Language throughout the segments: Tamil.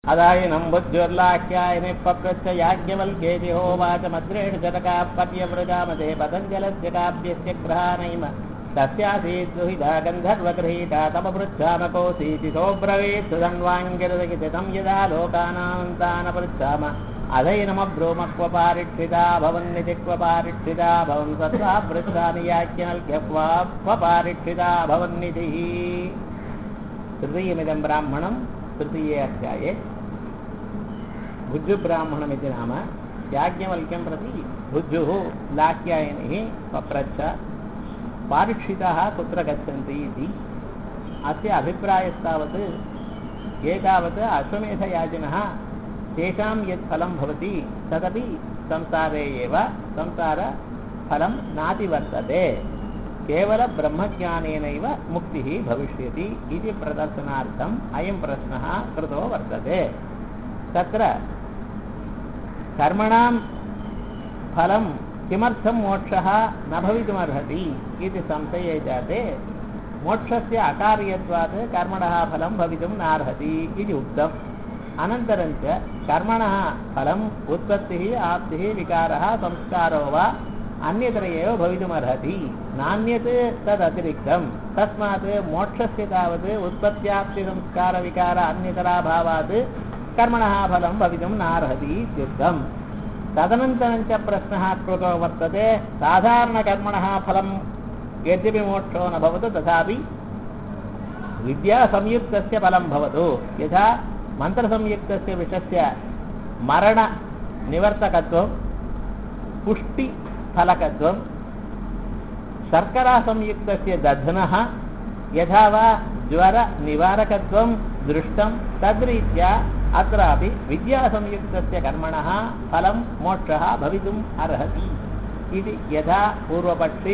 अदायिनं बुद्ध्युर्लाख्यायने पप्रच्छ याज्ञवल्क्येति होवाच मद्रेण जटकाः पर्यव्रजामते पतञ्जलस्य काव्यस्य ग्रहाणैम तस्यासीत् सुहिता गन्धर्वगृहीता तमपृच्छामकोऽसीति सोऽब्रवीत् सुधन्वाङ्गिरदगितं यदा लोकानान्तानपृच्छाम अधैनमब्रूमक्व पारिक्षिता भवन्निति क्व पारिक्षिता भवन् सत्त्वा पृच्छामि याज्ञवल्क्यक्वा क्व पारिक्षिता भवन्निधिः तृतीयमिदं ब्राह्मणं तृतीये अध्याये भुज्जुब्राह्मणमिति नाम याज्ञवल्क्यं प्रति भुज्जुः लाख्यायनिः पप्रच्छ पारीक्षिताः कुत्र गच्छन्ति इति अस्य अभिप्रायस्तावत् एतावत् अश्वमेधयाजिनः तेषां यत् फलं भवति तदपि संसारे एव संसारफलं नातिवर्तते केवलब्रह्मज्ञानेनैव मुक्तिः भविष्यति इति प्रदर्शनार्थम् अयं प्रश्नः कृतो वर्तते तत्र कर्मणां फलं किमर्थं मोक्षः न भवितुमर्हति इति संशये जाते मोक्षस्य अकार्यत्वात् कर्मणः फलं भवितुं नार्हति इति उक्तम् अनन्तरं च कर्मणः फलम् उत्पत्तिः आप्तिः विकारः संस्कारो वा अन्यत्र एव भवितुमर्हति नान्यत् तदतिरिक्तं तस्मात् मोक्षस्य तावत् उत्पत्त्याप्तिसंस्कारविकार अन्यतराभावात् कर्मणः फलं भवितुं नार्हति इत्युक्तम् तदनन्तरं च प्रश्नः कृतो वर्तते साधारणकर्मणः फलं यद्यपि मोक्षो न भवतु तथापि विद्यासंयुक्तस्य फलं भवतु यथा मन्त्रसंयुक्तस्य विषस्य मरणनिवर्तकत्वं पुष्टिफलकत्वं शर्करासंयुक्तस्य दध्नः यथा वा ज्वरनिवारकत्वं दृष्टं तद्रीत्या अत्रापि विद्यासंयुक्तस्य कर्मणः फलं मोक्षः भवितुम् अर्हति इति यथा पूर्वपक्षी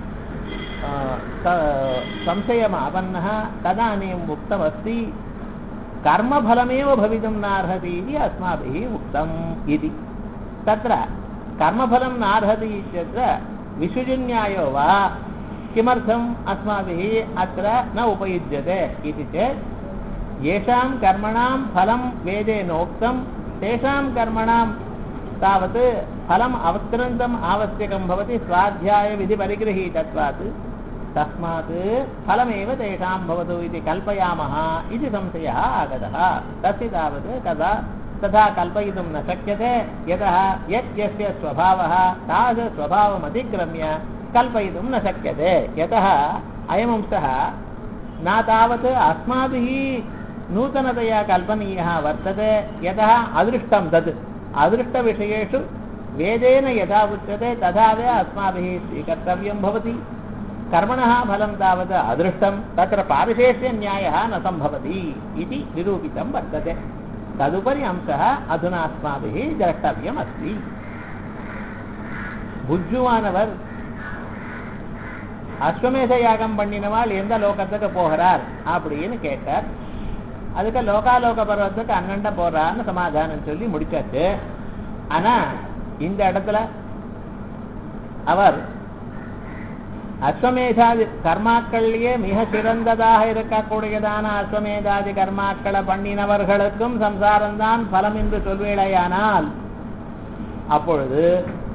संशयमापन्नः तदानीम् उक्तमस्ति कर्मफलमेव भवितुं नार्हति इति अस्माभिः उक्तम् इति तत्र कर्मफलं नार्हति इत्यत्र विसृजन्यायो वा किमर्थम् अस्माभिः अत्र न उपयुज्यते इति चेत् येषां कर्मणां फलं वेदेनोक्तं तेषां कर्मणां तावत् फलम् अवतृन्तम् आवश्यकं भवति स्वाध्यायविधिपरिगृहीतत्वात् तस्मात् फलमेव तेषां भवतु इति कल्पयामः इति संशयः आगतः तस्य तावत् कदा तथा कल्पयितुं न शक्यते यतः यत् यस्य स्वभावः तादृशस्वभावमतिक्रम्य कल्पयितुं न शक्यते यतः अयमंशः न तावत् अस्माभिः नूतनतया कल्पनीयः वर्तते यतः अदृष्टं तत् अदृष्टविषयेषु वेदेन यथा उच्यते तथा च अस्माभिः स्वीकर्तव्यं भवति कर्मणः फलं तावत् अदृष्टं तत्र पारिशेष्यन्यायः न सम्भवति इति निरूपितं वर्तते तदुपरि अंशः अधुना अस्माभिः द्रष्टव्यमस्ति புஜ்ஜுவானவர் அஸ்வமேத யாகம் பண்ணினவாள் எந்த லோகத்துக்கு போகிறார் அப்படின்னு கேட்டார் அதுக்கு லோகாலோக பருவத்துக்கு அண்ணண்ட போறான்னு சமாதானம் சொல்லி முடிச்சாச்சு ஆனா இந்த இடத்துல அவர் அஸ்வமேதாதி கர்மாக்கள்லயே மிக சிறந்ததாக இருக்கக்கூடியதான அஸ்வமேதாதி கர்மாக்களை பண்ணினவர்களுக்கும் சம்சாரம்தான் பலம் என்று சொல்வேளையானால் அப்பொழுது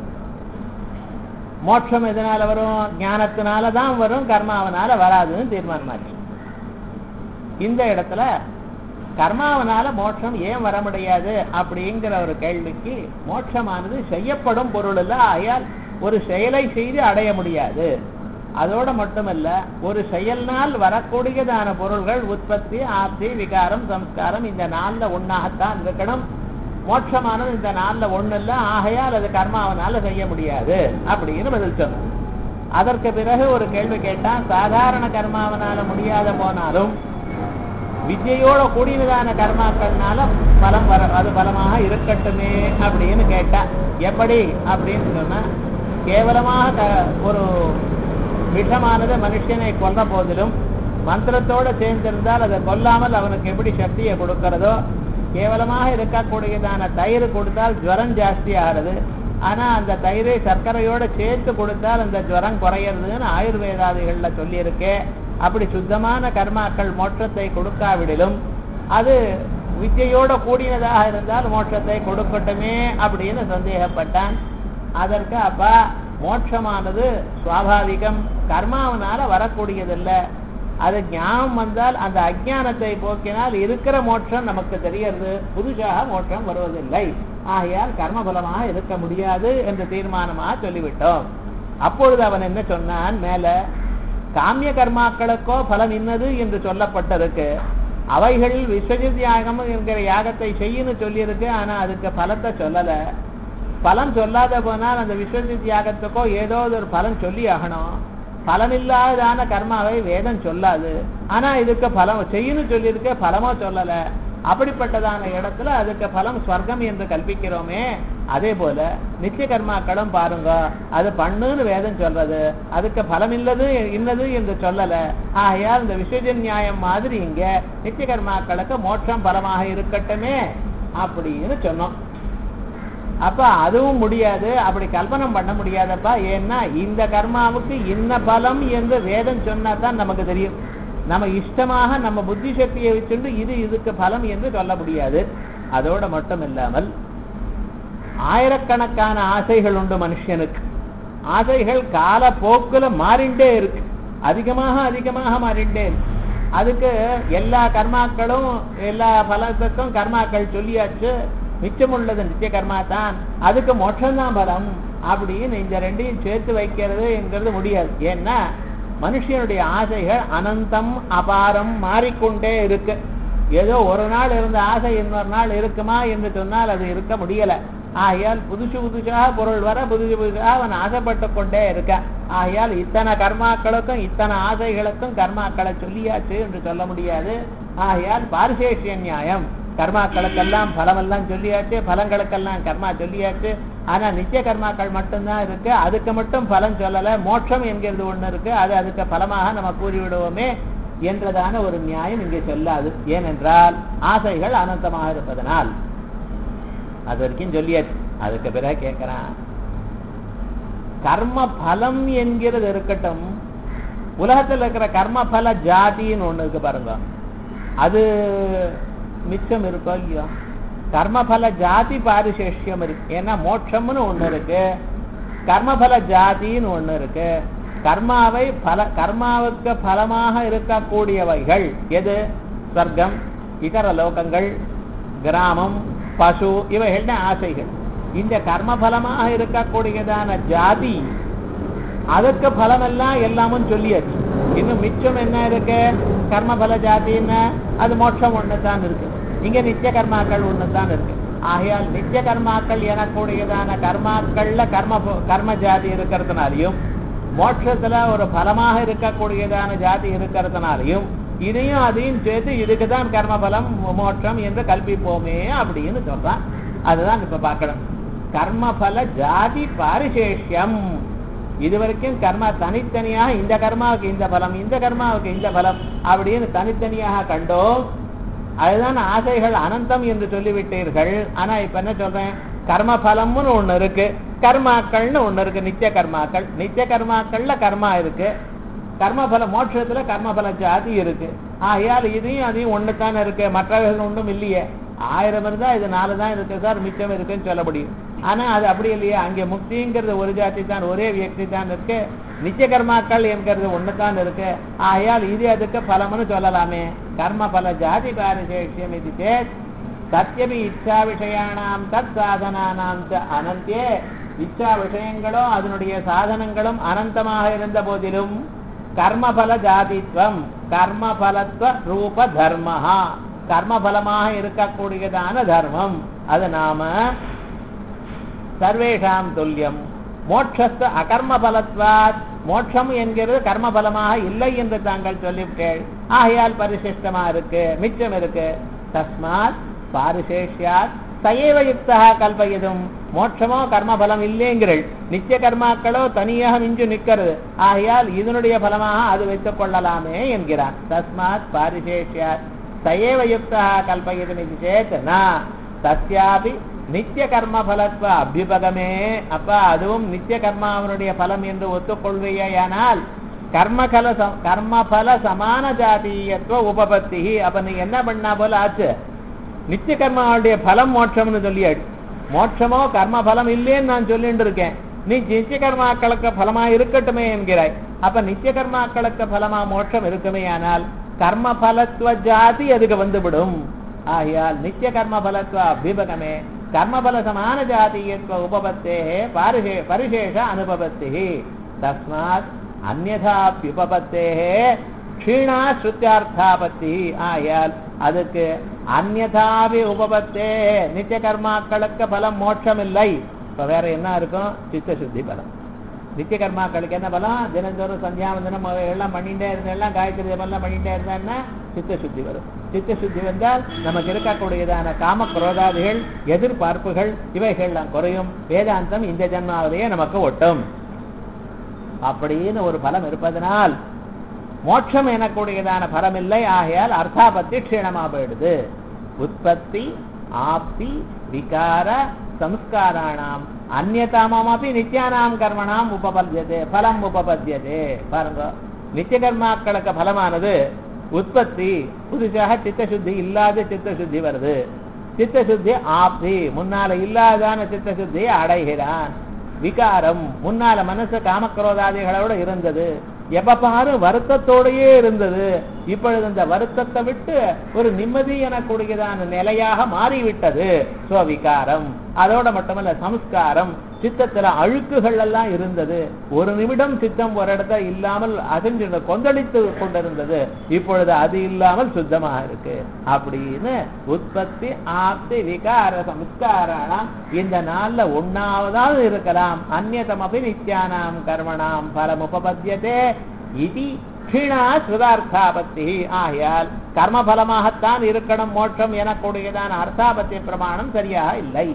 மோட்சம் எதனால வரும் ஞானத்தினால தான் வரும் கர்மாவனால வராதுன்னு தீர்மானமாச்சு இந்த இடத்துல கர்மாவனால மோட்சம் ஏன் வர முடியாது அப்படிங்கிற ஒரு கேள்விக்கு மோட்சமானது செய்யப்படும் பொருள் இல்ல ஆயால் ஒரு செயலை செய்து அடைய முடியாது அதோட மட்டுமல்ல ஒரு செயல்னால் வரக்கூடியதான பொருள்கள் உற்பத்தி ஆப்தி விகாரம் சம்ஸ்காரம் இந்த நாள்ல ஒன்னாகத்தான் இருக்கணும் மோட்சமானது இந்த நாள்ல ஒண்ணு இல்ல ஆகையால் அது கர்மாவனால செய்ய முடியாது அப்படின்னு பதில் சொன்னோம் அதற்கு பிறகு ஒரு கேள்வி கேட்டான் சாதாரண கர்மாவனால முடியாத போனாலும் வித்யோட கூடியதான கர்மாக்கள்னால பலம் வர அது பலமாக இருக்கட்டுமே அப்படின்னு கேட்டா எப்படி அப்படின்னு சொன்னா கேவலமாக ஒரு விஷமானது மனுஷனை கொல்ல போதிலும் மந்திரத்தோட சேர்ந்திருந்தால் அதை கொல்லாமல் அவனுக்கு எப்படி சக்தியை கொடுக்கிறதோ கேவலமாக இருக்கக்கூடியதான தயிர் கொடுத்தால் ஜுவரம் ஜாஸ்தி ஆகிறது ஆனா அந்த தயிரை சர்க்கரையோட சேர்த்து கொடுத்தால் அந்த ஜுவரம் குறையிறதுன்னு ஆயுர்வேதாதிகள்ல சொல்லியிருக்கே அப்படி சுத்தமான கர்மாக்கள் மோட்சத்தை கொடுக்காவிடிலும் அது வித்யையோட கூடினதாக இருந்தால் மோட்சத்தை கொடுக்கட்டுமே அப்படின்னு சந்தேகப்பட்டான் அதற்கு அப்பா மோட்சமானது சுவாபாவிகம் கர்மாவனால வரக்கூடியதல்ல அது ஞானம் வந்தால் அந்த அஜானத்தை போக்கினால் இருக்கிற மோட்சம் நமக்கு தெரியறது புதுசாக மோட்சம் வருவதில்லை ஆகையால் கர்மபலமாக இருக்க முடியாது என்று தீர்மானமாக சொல்லிவிட்டோம் அப்பொழுது அவன் என்ன சொன்னான் மேல காமிய கர்மாக்களுக்கோ பலம் இன்னது என்று சொல்லப்பட்டிருக்கு அவைகள் விஸ்வஜித் யாகம் என்கிற யாகத்தை செய்யணும் சொல்லியிருக்கு ஆனா அதுக்கு பலத்தை சொல்லல பலன் சொல்லாத போனால் அந்த விஸ்வஜித் யாகத்துக்கோ ஏதோ ஒரு பலன் சொல்லி ஆகணும் பலனில்லாதான கர்மாவை வேதம் சொல்லாது ஆனா இதுக்கு பலம் செய்யணும் சொல்லியிருக்க பலமோ சொல்லல அப்படிப்பட்டதான இடத்துல அதுக்கு பலம் ஸ்வர்க்கம் என்று கல்பிக்கிறோமே அதே போல நித்திய கர்மாக்களும் பாருங்க அது பண்ணுன்னு வேதம் சொல்றது அதுக்கு பலம் இல்லது இன்னது என்று சொல்லல ஆகையால் இந்த விஸ்வஜன் நியாயம் மாதிரி இங்க நித்திய கர்மாக்களுக்கு மோட்சம் பலமாக இருக்கட்டுமே அப்படின்னு சொன்னோம் அப்ப அதுவும் முடியாது அப்படி கல்பனம் பண்ண முடியாதப்பா ஏன்னா இந்த கர்மாவுக்கு இன்ன பலம் என்று வேதம் சொன்னா தான் நமக்கு தெரியும் நம்ம இஷ்டமாக நம்ம புத்தி சக்தியை வச்சுட்டு இது இதுக்கு பலம் என்று சொல்ல முடியாது அதோட மட்டும் இல்லாமல் ஆயிரக்கணக்கான ஆசைகள் உண்டு மனுஷனுக்கு ஆசைகள் கால போக்குல மாறிண்டே இருக்கு அதிகமாக அதிகமாக மாறிண்டே இருக்கு அதுக்கு எல்லா கர்மாக்களும் எல்லா பலத்துக்கும் கர்மாக்கள் சொல்லியாச்சு மிச்சம் உள்ளது நித்திய கர்மா தான் அதுக்கு மோட்சம் தான் பலம் அப்படின்னு இந்த ரெண்டையும் சேர்த்து வைக்கிறது என்கிறது முடியாது ஏன்னா மனுஷனுடைய ஆசைகள் அனந்தம் அபாரம் மாறிக்கொண்டே இருக்கு ஏதோ ஒரு நாள் இருந்த ஆசை இன்னொரு நாள் இருக்குமா என்று சொன்னால் அது இருக்க முடியல ஆகையால் புதுசு புதுசாக பொருள் வர புதுசு புதுசாக அவன் ஆசைப்பட்டு கொண்டே இருக்க ஆகையால் இத்தனை கர்மாக்களுக்கும் இத்தனை ஆசைகளுக்கும் கர்மாக்களை சொல்லியாச்சு என்று சொல்ல முடியாது ஆகையால் பாரிசேஷிய நியாயம் கர்மாக்களுக்கெல்லாம் பலமெல்லாம் சொல்லியாச்சு பலங்களுக்கெல்லாம் கர்மா சொல்லியாச்சு ஆனா நித்திய கர்மாக்கள் மட்டும்தான் இருக்கு அதுக்கு மட்டும் பலன் சொல்லல மோட்சம் என்கிறது ஒண்ணு இருக்கு அது அதுக்கு பலமாக நம்ம கூறிவிடுவோமே என்றதான ஒரு நியாயம் இங்கே சொல்லாது ஏனென்றால் ஆசைகள் அனந்தமாக இருப்பதனால் அது வரைக்கும் சொல்லியாச்சு அதுக்கு பிறகு கேட்கிறான் கர்ம பலம் என்கிறது இருக்கட்டும் உலகத்தில் இருக்கிற கர்ம பல ஜாதின்னு ஒண்ணு இருக்கு பாருங்க அது மிச்சம் இருக்கோ இல்லையோ கர்மபல ஜாதி பாரிசேஷ்யம் இருக்கு ஏன்னா மோட்சம்னு ஒண்ணு இருக்கு கர்மபல ஜாதின்னு ஒண்ணு இருக்கு கர்மாவை பல கர்மாவுக்கு பலமாக இருக்கக்கூடியவைகள் எது சொர்க்கம் இதர லோகங்கள் கிராமம் பசு இவைகள் ஆசைகள் இந்த கர்ம பலமாக இருக்கக்கூடியதான ஜாதி அதுக்கு பலமெல்லாம் எல்லாமும் சொல்லியாச்சு இன்னும் மிச்சம் என்ன இருக்கு கர்மபல ஜாதின்னா அது மோட்சம் ஒண்ணுதான் இருக்கு இங்க நித்திய கர்மாக்கள் ஒண்ணுதான் இருக்கு ஆகையால் நித்திய கர்மாக்கள் எனக்கூடியதான கர்மாக்கள்ல கர்ம கர்ம ஜாதி இருக்கிறதுனாலையும் மோட்சத்துல ஒரு பலமாக இருக்கக்கூடியதான ஜாதி இருக்கிறதுனாலையும் இதையும் அதையும் சேர்த்து இதுக்குதான் கர்மபலம் மோட்சம் என்று கல்பிப்போமே அப்படின்னு சொல்றான் அதுதான் இப்ப பார்க்கணும் கர்மபல ஜாதி பாரிசேஷ்யம் இதுவரைக்கும் கர்மா தனித்தனியாக இந்த கர்மாவுக்கு இந்த பலம் இந்த கர்மாவுக்கு இந்த பலம் அப்படின்னு தனித்தனியாக கண்டோம் அதுதான் ஆசைகள் அனந்தம் என்று சொல்லிவிட்டீர்கள் ஆனா இப்ப என்ன சொல்றேன் கர்ம பலம்னு ஒண்ணு இருக்கு கர்மாக்கள்னு ஒண்ணு இருக்கு நித்திய கர்மாக்கள் நித்திய கர்மாக்கள்ல கர்மா இருக்கு கர்மபல மோட்சத்துல கர்மபல ஜாதி இருக்கு ஆகையால் இதையும் அதையும் ஒண்ணுத்தானே இருக்கு மற்றவர்கள் ஒன்றும் இல்லையே ஆயிரம் இருந்தா இது நாலு தான் இருக்கு சார் மிச்சம் இருக்குன்னு சொல்ல முடியும் ஆனா அது அப்படி இல்லையே அங்கே முக்திங்கிறது ஒரு ஜாதி தான் ஒரே வியக்தி தான் இருக்கு நித்திய கர்மாக்கள் என்கிறது ஒண்ணுதான் இருக்கு ஆகையால் இது அதுக்கு பலம்னு சொல்லலாமே கர்ம பல ஜாதி பாரிசேஷ்யம் இது சேத் சத்தியமி இச்சா விஷயானாம் தத் சாதனானாம் ச அனந்தே இச்சா விஷயங்களும் அதனுடைய சாதனங்களும் அனந்தமாக இருந்த போதிலும் கர்மபல ஜாதித்வம் கர்மபலத்துவ ரூப தர்மஹா கர்மபலமாக இருக்கக்கூடியதான தர்மம் அது நாம சர்வேஷாம் துல்லியம் மோட்சஸ்து அகர்ம பலத்வாத் மோட்சம் என்கிறது கர்ம பலமாக இல்லை என்று தாங்கள் சொல்லிவிட்டேள் ஆகையால் பரிசிஷ்டமா இருக்கு மிச்சம் இருக்கு தஸ்மாத் பாரிசேஷ்யாத் சயேவ யுக்தா கல்பயதும் மோட்சமோ கர்ம பலம் இல்லைங்கிறள் நித்திய கர்மாக்களோ தனியாக மிஞ்சு நிற்கிறது ஆகையால் இதனுடைய பலமாக அது வைத்துக் கொள்ளலாமே என்கிறான் தஸ்மாத் பாரிசேஷ்யாத் சயேவ யுக்தா கல்பயதும் இது சேத் நா தஸ்யாபி நித்திய கர்ம பலத்வ அபியுபகமே அப்ப அதுவும் நித்திய கர்மாவனுடைய பலம் என்று ஒத்துக்கொள்வையானால் கர்மகல கர்மபல சமான ஜாதீயத்துவ உபபத்தி அப்ப நீ என்ன பண்ணா போல ஆச்சு நித்திய கர்மாவுடைய பலம் மோட்சம்னு சொல்லியாடு மோட்சமோ கர்ம பலம் இல்லைன்னு நான் சொல்லிட்டு இருக்கேன் நீ நித்திய கர்மாக்களுக்கு பலமா இருக்கட்டுமே என்கிறாய் அப்ப நித்திய கர்மாக்களுக்கு பலமா மோட்சம் இருக்குமே ஆனால் கர்ம பலத்துவ ஜாதி அதுக்கு வந்துவிடும் ஆகையால் நித்திய கர்ம பலத்துவ அபிபகமே கர்மபல சமான ஜாதீயத்துவ உபபத்தே பாரிஷே பரிசேஷ அனுபவத்தி தஸ்மாத் அந்நதாப்யுபபத்தே க்ஷீணா ஸ்ருத்தியார்த்தாபத்தி ஆயால் அதுக்கு அந்நதாபி உபபத்தே நித்திய கர்மாக்களுக்கு பலம் மோட்சம் இல்லை இப்ப வேற என்ன இருக்கும் சித்த சுத்தி பலம் நித்திய கர்மாக்களுக்கு என்ன பலம் தினந்தோறும் சந்தியாவந்தனம் எல்லாம் பண்ணிட்டே இருந்தா எல்லாம் காயத்ரி எல்லாம் பண்ணிட்டே இருந்தா சித்த சுத்தி வரும் சித்த சுத்தி வந்தால் நமக்கு இருக்கக்கூடியதான காம குரோதாதிகள் எதிர்பார்ப்புகள் இவைகள்லாம் குறையும் வேதாந்தம் இந்த ஜன்மாவிலேயே நமக்கு ஒட்டும் அப்படின்னு ஒரு பலம் இருப்பதனால் மோட்சம் எனக்கூடியதான பலம் இல்லை ஆகையால் அர்த்தாபத்தி க்ஷீணமா போயிடுது உற்பத்தி ஆப்தி விகார சம்ஸ்காராணாம் அந்நதாமப்பி நித்யானாம் கர்மணாம் உபபத்தியதே பலம் உபபத்தியதே பாருங்க நித்திய கர்மாக்களுக்கு பலமானது உற்பத்தி புதுசாக சித்தசுத்தி இல்லாத சித்தசுத்தி வருது சித்தசுத்தி ஆப்தி முன்னால இல்லாதான சித்தசுத்தியை அடைகிறான் விகாரம் முன்னால மனசு காமக்ரோதாதிகளோட இருந்தது எப்ப பாரு வருத்தத்தோடயே இருந்தது இப்பொழுது இந்த வருத்தத்தை விட்டு ஒரு நிம்மதி எனக்கூடியதான நிலையாக மாறிவிட்டது சோ விகாரம் அதோட மட்டுமல்ல சம்ஸ்காரம் சித்தத்துல அழுக்குகள் எல்லாம் இருந்தது ஒரு நிமிடம் சித்தம் ஒரு இடத்துல இல்லாமல் அசைஞ்சு கொந்தளித்து கொண்டிருந்தது இப்பொழுது அது இல்லாமல் சுத்தமாக இருக்கு அப்படின்னு உற்பத்தி ஆப்தி விகார சம்ஸ்காராணம் இந்த நாள்ல ஒன்னாவதாவது இருக்கலாம் அந்நதமபி நித்யானாம் கர்மணாம் பலம் உபபத்தியதே இது க்ஷீணா ஸ்ருதார்த்தாபத்தி ஆகையால் கர்மபலமாகத்தான் இருக்கணும் மோட்சம் எனக்கூடியதான அர்த்தாபத்திய பிரமாணம் சரியாக இல்லை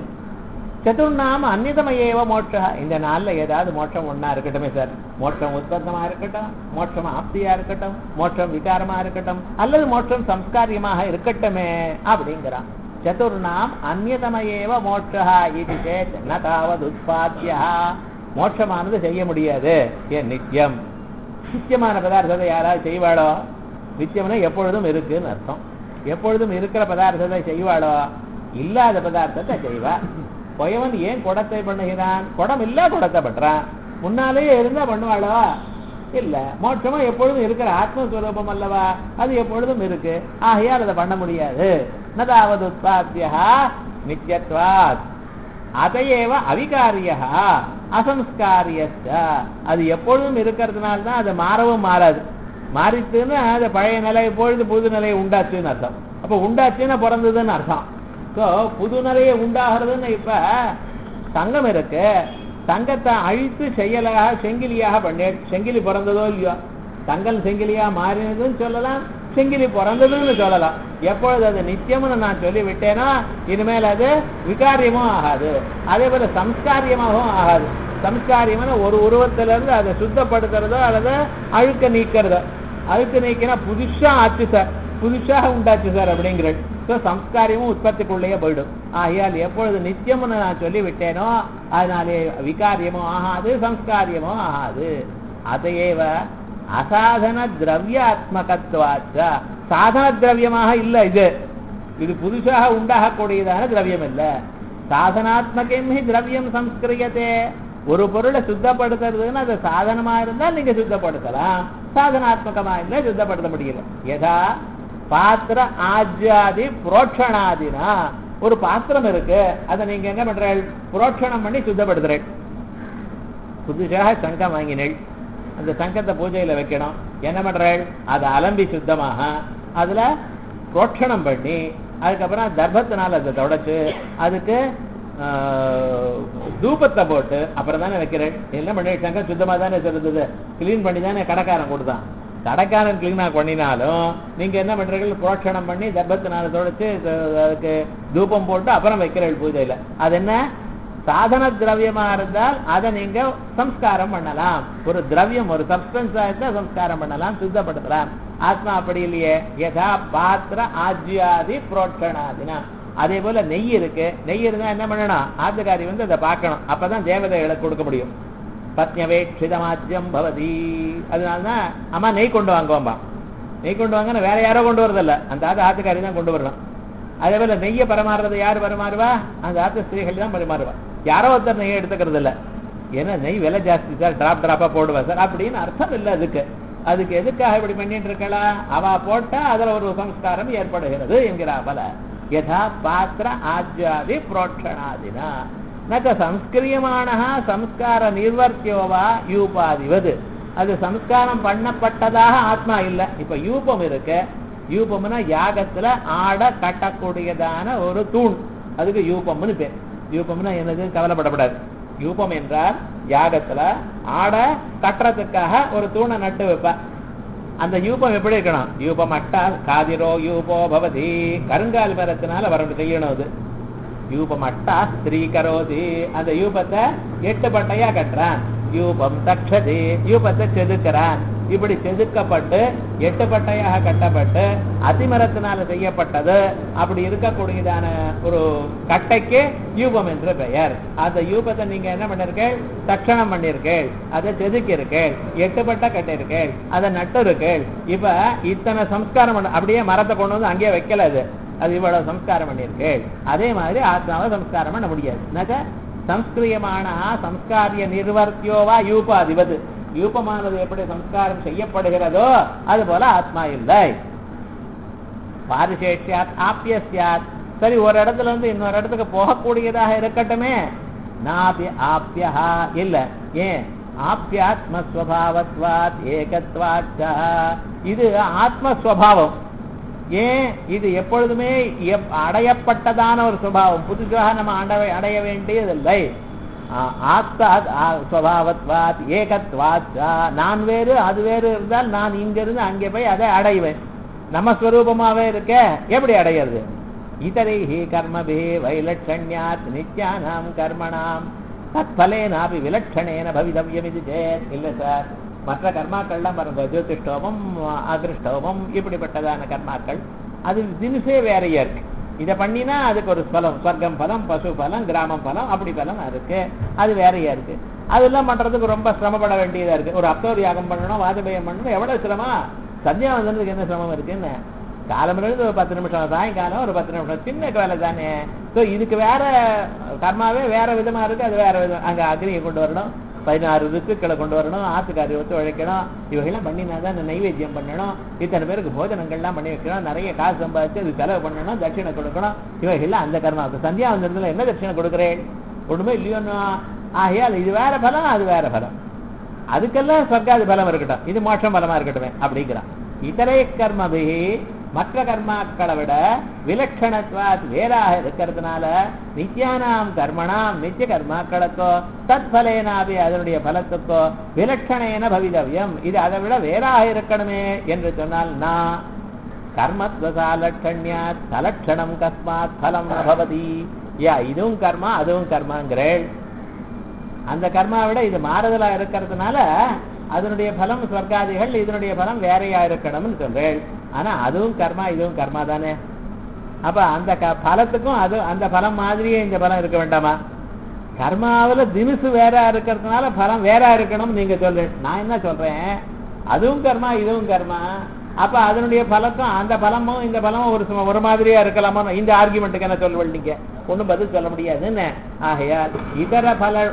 சதுர்நாம அந்நிதமையேவ மோட்ச இந்த நாள்ல ஏதாவது மோட்சம் ஒன்னா இருக்கட்டுமே சார் மோட்சம் உற்பத்தமா இருக்கட்டும் மோட்சம் ஆப்தியா இருக்கட்டும் மோட்சம் விகாரமா இருக்கட்டும் அல்லது மோட்சம் சம்ஸ்காரியமாக இருக்கட்டுமே அப்படிங்கிறான் சதுர்நாம் அந்நியதமையேவ மோட்சா இது சேத் ந தாவது உற்பத்தியா மோட்சமானது செய்ய முடியாது ஏன் நித்தியம் நித்தியமான பதார்த்தத்தை யாராவது செய்வாளோ நித்தியம்னா எப்பொழுதும் இருக்குன்னு அர்த்தம் எப்பொழுதும் இருக்கிற பதார்த்தத்தை செய்வாளோ இல்லாத பதார்த்தத்தை செய்வா பொயவன் ஏன் குடத்தை பண்ணுகிறான் குடம் இல்ல குடத்தை பண்றான் முன்னாலேயே இருந்தா பண்ணுவாளோ இல்ல மோட்சமா எப்பொழுதும் இருக்கிற ஆத்மஸ்வரூபம் அல்லவா அது எப்பொழுதும் இருக்கு ஆகையால் அதை பண்ண முடியாது நதாவது உற்பத்தியா நித்தியத்வாத் அதையேவ அவிகாரியா அசம்ஸ்காரியஸ்த அது எப்பொழுதும் இருக்கிறதுனால தான் அது மாறவும் மாறாது மாறித்துன்னு அது பழைய நிலை பொழுது புது நிலையை உண்டாச்சுன்னு அர்த்தம் அப்ப உண்டாச்சுன்னா பிறந்ததுன்னு அர்த்தம் ஸோ புது நிலையை உண்டாகிறதுன்னு இப்ப தங்கம் இருக்கு தங்கத்தை அழித்து செய்யலாக செங்கிலியாக பண்ணி செங்கிலி பிறந்ததோ இல்லையோ தங்கம் செங்கிலியா மாறினதுன்னு சொல்லலாம் செங்கிலி பிறந்ததுன்னு சொல்லலாம் எப்பொழுது அது நித்தியம்னு நான் சொல்லி விட்டேனோ இனிமேல் அது விகாரியமும் ஆகாது அதே போல சம்ஸ்காரியமாகவும் ஆகாது சம்ஸ்காரியம்னு ஒரு உருவத்துல இருந்து அதை சுத்தப்படுத்துறதோ அல்லது அழுக்க நீக்கிறதோ அழுக்கு நீக்கினா புதுசா ஆச்சு சார் புதுசாக உண்டாச்சு சார் அப்படிங்கிறது ஸோ சம்ஸ்காரியமும் உற்பத்திக்குள்ளேயே போயிடும் ஆகையால் எப்பொழுது நித்தியம்னு நான் சொல்லி விட்டேனோ அதனாலே விகாரியமும் ஆகாது சம்ஸ்காரியமும் ஆகாது அதையேவ அசாதன திரவியாத்மகத்துவாச்ச சாதன திரவியமாக இல்ல இது இது புதுசாக உண்டாகக்கூடியதான திரவியம் இல்ல சாதனாத்மகம் திரவியம் சம்ஸ்கிரியத்தே ஒரு பொருளை சுத்தப்படுத்துறதுன்னு அது சாதனமா இருந்தால் நீங்க சுத்தப்படுத்தலாம் சாதனாத்மகமா இல்ல சுத்தப்படுத்த முடியல எதா பாத்திர ஆஜ்யாதி புரோட்சணாதினா ஒரு பாத்திரம் இருக்கு அதை நீங்க என்ன பண்றீங்க புரோட்சணம் பண்ணி சுத்தப்படுத்துறேன் புதுசாக சங்கம் வாங்கினேள் அந்த சங்கத்தை பூஜையில வைக்கணும் என்ன பண்றாள் அதை அலம்பி சுத்தமாக அதுல புரோட்சணம் பண்ணி அதுக்கப்புறம் தர்பத்தினால அதை தொடச்சு அதுக்கு தூபத்தை போட்டு அப்புறம் தானே வைக்கிறேன் என்ன பண்ணி சங்கம் சுத்தமா தானே இருந்தது கிளீன் பண்ணி தானே கடைக்காரன் கொடுத்தான் கடைக்காரன் கிளீனா பண்ணினாலும் நீங்க என்ன பண்றீங்க புரோட்சணம் பண்ணி தர்பத்தினால தொடச்சு அதுக்கு தூபம் போட்டு அப்புறம் வைக்கிறீர்கள் பூஜையில அது என்ன சாதன திரவியமா இருந்தால் அதை நீங்க சம்ஸ்காரம் பண்ணலாம் ஒரு திரவியம் ஒரு சப்ஸ்டன்ஸ் இருந்தா சம்ஸ்காரம் பண்ணலாம் சுத்தப்படுத்தலாம் ஆத்மா அப்படி இல்லையே யதா பாத்திர ஆஜ்யாதி புரோட்சணாதினா அதே போல நெய் இருக்கு நெய் இருந்தா என்ன பண்ணணும் ஆத்துக்காரி வந்து அதை பார்க்கணும் அப்பதான் தேவதைகளுக்கு கொடுக்க முடியும் பத்னவேட்சிதமாஜ்யம் பவதி அதனாலதான் அம்மா நெய் கொண்டு வாங்குவோம்பா நெய் கொண்டு வாங்க வேற யாரோ கொண்டு வரதில்ல அந்த ஆத்து ஆத்துக்காரி தான் கொண்டு வரணும் அதே போல நெய்யை பரிமாறுறது யார் பரிமாறுவா அந்த ஆத்து ஸ்திரீகள் தான் பரிமாறுவா யாரோ ஒருத்தர் நெய்யை எடுத்துக்கிறது இல்ல ஏன்னா நெய் விலை ஜாஸ்தி சார் டிராப் டிராப்பா போடுவா சார் அப்படின்னு அர்த்தம் இல்லை அதுக்கு அதுக்கு எதுக்காக இப்படி பண்ணிட்டு இருக்கலா அவ போட்டா அதுல ஒரு சம்ஸ்காரம் ஏற்படுகிறது என்கிறா பல யதா பாத்திர ஆஜ்யாதி புரோட்சணாதினா நக சம்ஸ்கிரியமான சம்ஸ்கார நிர்வர்த்தியோவா யூபாதிவது அது சம்ஸ்காரம் பண்ணப்பட்டதாக ஆத்மா இல்ல இப்ப யூபம் இருக்கு யூபம்னா யாகத்துல ஆட கட்டக்கூடியதான ஒரு தூண் அதுக்கு யூபம்னு பேர் யூபம்னா என்னது கவலைப்படப்படாது யூபம் என்றால் யாகத்துல ஆட கட்டுறதுக்காக ஒரு தூணை நட்டு வைப்ப அந்த யூபம் எப்படி இருக்கணும் யூபம் அட்டா காதிரோ யூபோ பவதி கருங்கால் மரத்தினால வரணும் செய்யணும் அது யூபம் அட்டா ஸ்திரீ கரோதி அந்த யூபத்தை எட்டு பட்டையா கட்டுறான் யூபம் தக்ஷதி யூபத்தை செதுக்கிறான் இப்படி செதுக்கப்பட்டு எட்டு பட்டையாக கட்டப்பட்டு அதிமரத்தினால செய்யப்பட்டது அப்படி இருக்கக்கூடியதான ஒரு கட்டைக்கு யூபம் என்று பெயர் அந்த யூபத்தை நீங்க என்ன பண்ணிருக்கீள் தட்சணம் பண்ணிருக்கீள் அதை செதுக்கி இருக்கீள் எட்டு பட்டை கட்டிருக்கீள் அதை நட்டு இருக்கீள் இப்ப இத்தனை சம்ஸ்காரம் பண்ண அப்படியே மரத்தை கொண்டு வந்து அங்கேயே வைக்கல அது அது இவ்வளவு சம்ஸ்காரம் பண்ணிருக்கீள் அதே மாதிரி ஆத்மாவை சம்ஸ்காரம் பண்ண முடியாது என்னக்க சம்ஸ்கிரியமான சம்ஸ்காரிய நிர்வர்த்தியோவா யூபாதிபது யூபமானது எப்படி சம்ஸ்காரம் செய்யப்படுகிறதோ அது போல ஆத்மா இல்லை பாரிசேஷியாத் ஆப்பியசியாத் சரி ஒரு இடத்துல இருந்து இன்னொரு இடத்துக்கு போகக்கூடியதாக இருக்கட்டுமே நாபி ஆப்பியா இல்ல ஏன் ஆப்பியாத்மஸ்வபாவத்வாத் ஏகத்வாச்ச இது ஆத்மஸ்வபாவம் ஏன் இது எப்பொழுதுமே எப்- அடையப்பட்டதான ஒரு சுபாவம் புதுசாக நம்ம அடைய அடைய வேண்டியதில்லை ஆ- ஆத்தா ஆ- ஸ்வபாவத்வாத் ஏகத்வாத் ஆ, நான் வேறு அது வேறு இருந்தால் நான் இங்கிருந்து அங்கே போய் அதை அடைவேன் நம்ம ஸ்வரூபமாவே இருக்க எப்படி அடையிறது இதரைஹி கர்மபி வைலட்சண்யாத் நித்யானாம் கர்மணாம் தத்பலேனாபி விலட்சணேன பவிதவ்யம் இது சேத் இல்ல சார் மற்ற கர்மாக்கள்லாம் பாருங்க ஜோதிஷ்டோமம் அதிருஷ்டோமம் இப்படிப்பட்டதான கர்மாக்கள் அது தினசே வேறையா இருக்கு இதை பண்ணினா அதுக்கு ஒரு பலம் ஸ்வர்க்கம் பலம் பசு பலம் கிராமம் பலம் அப்படி பலம் இருக்கு அது வேறையா இருக்கு அதெல்லாம் பண்றதுக்கு ரொம்ப சிரமப்பட வேண்டியதா இருக்கு ஒரு அப்தோர் யாகம் பண்ணணும் வாஜபேயம் பண்ணணும் எவ்வளவு சிரமம் சந்தியாவந்தனத்துக்கு என்ன சிரமம் இருக்குன்னு காலமிலிருந்து ஒரு பத்து நிமிஷம் சாயங்காலம் ஒரு பத்து நிமிஷம் சின்ன வேலை தானே ஸோ இதுக்கு வேற கர்மாவே வேற விதமா இருக்கு அது வேற விதம் அங்க அக்னியை கொண்டு வரணும் பதினாறு ரித்துக்களை கொண்டு வரணும் ஆத்துக்காரி ஒத்து உழைக்கணும் இவைகள்லாம் பண்ணினா தான் இந்த நைவேத்தியம் பண்ணணும் இத்தனை பேருக்கு போஜனங்கள்லாம் பண்ணி வைக்கணும் நிறைய காசு சம்பாதிச்சு அது செலவு பண்ணணும் தட்சிணை கொடுக்கணும் இவைகள்லாம் அந்த கர்மாவுக்கு சந்தியாவந்தனத்துல என்ன தட்சிணை கொடுக்குறேன் ஒண்ணுமே இல்லையோன்னா ஆகையால் இது வேற பலம் அது வேற பலம் அதுக்கெல்லாம் சொர்க்காதி பலம் இருக்கட்டும் இது மோட்சம் பலமா இருக்கட்டும் அப்படிங்கிறான் இதரே கர்மபி மற்ற கர்மாக்களை விட விலட்சணத்வாத் வேறாக இருக்கிறதுனால நித்யானாம் கர்மணாம் நித்திய கர்மாக்களுக்கோ தத் பலேனாபி அதனுடைய பலத்துக்கோ விலட்சணேன பவிதவ்யம் இது அதை விட வேறாக இருக்கணுமே என்று சொன்னால் நான் கர்மத்வசாலட்சண்யாத் சலட்சணம் கஸ்மாத் பலம் ந பவதி யா இதுவும் கர்மா அதுவும் கர்மாங்கிறேள் அந்த கர்மாவை விட இது மாறுதலா இருக்கிறதுனால அதனுடைய பலம் சொர்க்காதிகள் இதனுடைய பலம் வேறையா இருக்கணும்னு சொல்றேன் ஆனா அதுவும் கர்மா இதுவும் கர்மா தானே அப்ப அந்த க- பலத்துக்கும் அது அந்த பலம் மாதிரியே இந்த பலம் இருக்க வேண்டாமா கர்மாவுல தினுசு வேற இருக்கிறதுனால பலம் வேற இருக்கணும் நீங்க சொல்றேன் நான் என்ன சொல்றேன் அதுவும் கர்மா இதுவும் கர்மா அப்ப அதனுடைய பலக்கும் அந்த பலமும் இந்த பலமும் ஒரு சும- ஒரு மாதிரியா இருக்கலாமா இந்த ஆர்குமெண்ட்டுக்கு என்ன சொல்வல் நீங்க ஒண்ணும் பதில் சொல்ல முடியாதுன்னு ஆகையால் இதர பல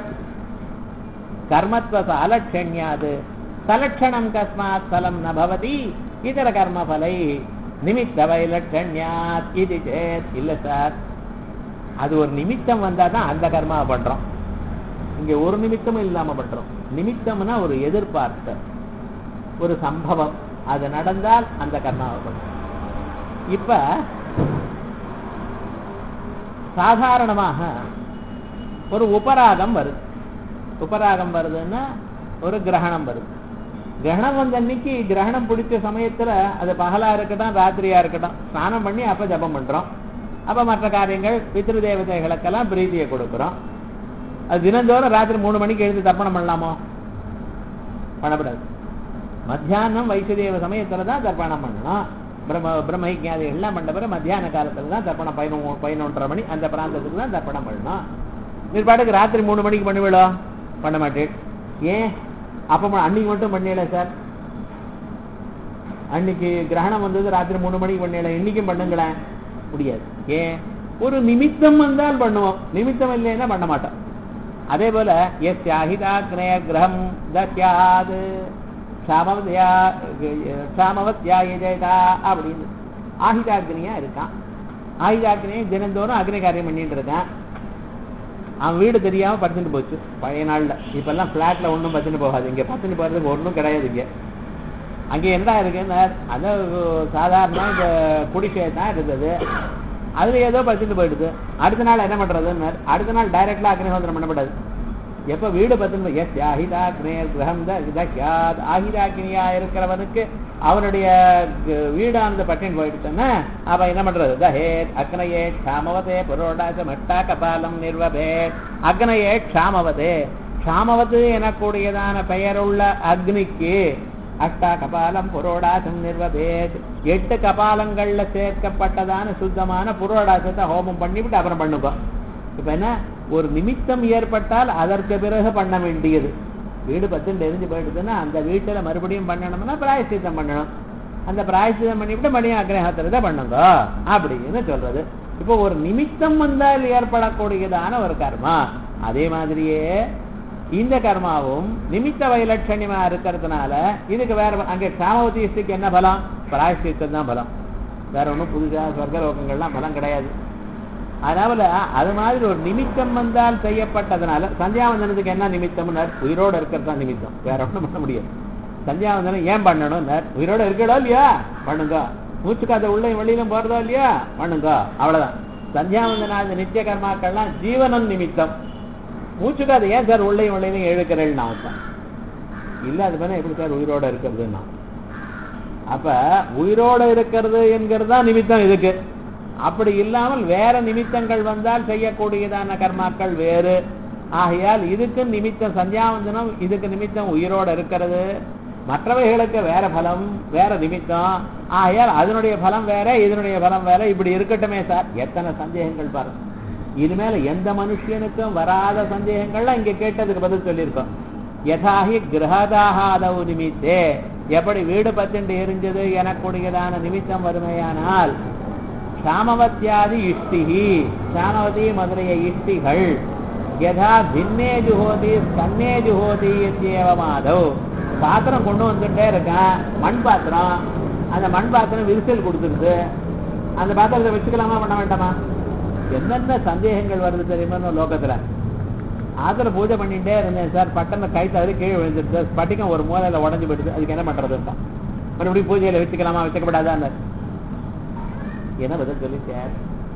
கர்மத்வ அலட்சண்யாது சலட்சணம் கஸ்மாத் பலம் ந பவதி இதர கர்ம பலை நிமித்த வைலட்சண்யாத் இது சேத் இல்ல சார் அது ஒரு நிமித்தம் வந்தாதான் அந்த கர்மாவை பண்றோம் இங்க ஒரு நிமித்தமும் இல்லாம பண்றோம் நிமித்தம்னா ஒரு எதிர்பார்த்த ஒரு சம்பவம் அது நடந்தால் அந்த கர்மாவை பண்றோம் இப்ப சாதாரணமாக ஒரு உபராகம் வருது உபராகம் வருதுன்னா ஒரு கிரகணம் வருது கிரகணம் வந்த அன்னைக்கு கிரகணம் பிடிச்ச சமயத்துல அது பகலா இருக்கட்டும் ராத்திரியா இருக்கட்டும் ஸ்நானம் பண்ணி அப்ப ஜபம் பண்றோம் அப்ப மற்ற காரியங்கள் பித்ரு தேவதைகளுக்கெல்லாம் பிரீதியை கொடுக்குறோம் அது தினந்தோறும் ராத்திரி மூணு மணிக்கு எழுந்து தர்ப்பணம் பண்ணலாமோ பண்ணக்கூடாது மத்தியானம் வைசுதேவ சமயத்துல தான் தர்ப்பணம் பண்ணணும் பிரம்ம பிரம்மஹிஜாதி எல்லாம் பண்ண பிறகு மத்தியான காலத்துல தான் தர்ப்பணம் பதினொன்று பதினொன்றரை மணி அந்த பிராந்தத்துக்கு தான் தர்ப்பணம் பண்ணணும் நீ பாட்டுக்கு ராத்திரி மூணு மணிக்கு பண்ணுவீளோ பண்ண மாட்டேன் ஏன் அப்ப ம- அன்னைக்கு மட்டும் பண்ணல சார் அன்னைக்கு கிரகணம் வந்தது ராத்திரி மூணு மணிக்கு பண்ணல இன்னைக்கும் பண்ணுங்களேன் முடியாது ஏன் ஒரு நிமித்தம் வந்தால் பண்ணுவோம் நிமித்தம் இல்லைன்னா பண்ண மாட்டோம் அதே போல எஸ் அஹிதாக்னய கிரகம் தஸ்யாது சாமவத்யா சாமவத்யா எஜேதா அப்படின்னு ஆஹிதாக்னியா இருக்கான் ஆயுதாக்கினையும் தினந்தோறும் அக்னி காரியம் பண்ணிட்டு இருக்கான் அவன் வீடு தெரியாம படுத்துட்டு போச்சு பழைய நாள்ல இப்பெல்லாம் பிளாட்ல ஒன்றும் பத்துன்னு போகாது இங்க பத்துன்னு போறதுக்கு ஒன்றும் கிடையாது இங்க அங்க என்ன இருக்குன்னா அது சாதாரண இந்த குடிசை தான் இருந்தது அதுல ஏதோ பத்துட்டு போயிடுது அடுத்த நாள் என்ன பண்றதுன்னு அடுத்த நாள் டைரக்ட்லா அக்னிஹோத்திரம் பண்ணப்படாது எப்ப வீடு பத்துன்னு எஸ் ஆஹிதாக்னேர் கிரகம் தான் ஆஹிதாக்கினியா இருக்கிறவனுக்கு அவனுடைய க- வீடானது பட்டின் போயிடுச்சுன்னா அவ என்ன பண்றது தஹேத் அக்னயே க்ஷாமவதே புரோடாச மட்டா கபாலம் நிர்வபேத் அக்னயே க்ஷாமவதே க்ஷாமவது எனக்கூடியதான பெயருள்ள அக்னிக்கு அஷ்டா கபாலம் புரோடாசம் நிர்வபேத் எட்டு கபாலங்கள்ல சேர்க்கப்பட்டதான சுத்தமான புரோடாசத்தை ஹோமம் பண்ணிவிட்டு அப்புறம் பண்ணுங்க இப்ப என்ன ஒரு நிமித்தம் ஏற்பட்டால் அதற்கு பிறகு பண்ண வேண்டியது வீடு பத்துன்னு எரிஞ்சு போயிடுதுன்னா அந்த வீட்டுல மறுபடியும் பண்ணணும்னா பிராயசித்தம் பண்ணணும் அந்த பிராயசித்தம் பண்ணிவிட்டு மறுபடியும் அக்ரஹாத்திரத்தை பண்ணுங்க அப்படின்னு சொல்றது இப்போ ஒரு நிமித்தம் வந்தால் ஏற்படக்கூடியதான ஒரு கர்மா அதே மாதிரியே இந்த கர்மாவும் நிமித்த வைலட்சணியமா இருக்கிறதுனால இதுக்கு வேற அங்க சாமவதீஸ்துக்கு என்ன பலம் பிராயசித்தம் தான் பலம் வேற ஒண்ணும் புதுசா சொர்க்க லோகங்கள்லாம் பலம் கிடையாது அதனால அது மாதிரி ஒரு நிமித்தம் வந்தால் செய்யப்பட்டதுனால சந்தியாவந்தனத்துக்கு என்ன நிமித்தம்னு உயிரோட இருக்கிறது தான் நிமித்தம் வேற ஒண்ணும் பண்ண முடியாது சந்தியாவந்தனம் ஏன் பண்ணணும் உயிரோட இருக்கடோ இல்லையா பண்ணுங்க மூச்சுக்காத உள்ள வெளியிலும் போறதோ இல்லையா பண்ணுங்க அவ்வளவுதான் சந்தியாவந்தனாத நித்திய கர்மாக்கள்லாம் ஜீவனம் நிமித்தம் மூச்சுக்காத ஏன் சார் உள்ளையும் வெளியிலும் எழுக்கிறேன் நான் தான் இல்ல அது வேணா எப்படி சார் உயிரோட இருக்கிறதுன்னா அப்ப உயிரோட இருக்கிறது என்கிறது தான் நிமித்தம் இதுக்கு அப்படி இல்லாமல் வேற நிமித்தங்கள் வந்தால் செய்யக்கூடியதான கர்மாக்கள் வேறு ஆகையால் இதுக்கு நிமித்தம் சந்தியாவந்தனம் இதுக்கு நிமித்தம் உயிரோட இருக்கிறது மற்றவைகளுக்கு வேற பலம் வேற நிமித்தம் ஆகையால் அதனுடைய பலம் வேற இதனுடைய பலம் வேற இப்படி இருக்கட்டுமே சார் எத்தனை சந்தேகங்கள் பாருங்க இனிமேல எந்த மனுஷனுக்கும் வராத சந்தேகங்கள்லாம் இங்க கேட்டதுக்கு பதில் சொல்லியிருக்கோம் யதாஹி கிரகதாகாதவு நிமித்தே எப்படி வீடு பத்துண்டு எரிஞ்சது எனக்கூடியதான நிமித்தம் வறுமையானால் சாமவத்தியாதி இஷ்டிகி சாமவதி முதலிய இஷ்டிகள் யதா பின்னே ஜுஹோதி ஸ்கன்னே ஜுஹோதி எத்தியவமாதவ் பாத்திரம் கொண்டு வந்துட்டே இருக்கான் மண் பாத்திரம் அந்த மண் பாத்திரம் விரிசல் கொடுத்துருது அந்த பாத்திரத்தை வச்சுக்கலாமா பண்ண வேண்டாமா என்னென்ன சந்தேகங்கள் வருது தெரியுமா லோகத்துல ஆத்திர பூஜை பண்ணிட்டே இருந்தேன் சார் பட்டன கை தவறி கீழே விழுந்துருச்சு ஸ்பட்டிகம் ஒரு மூலையில உடஞ்சு போயிடுது அதுக்கு என்ன பண்றதுன்னு மறுபடியும் பூஜையில வச்சுக்கலாமா வச்சுக்கப்படாதான்னு என்ன பதில் சொல்லிட்டார்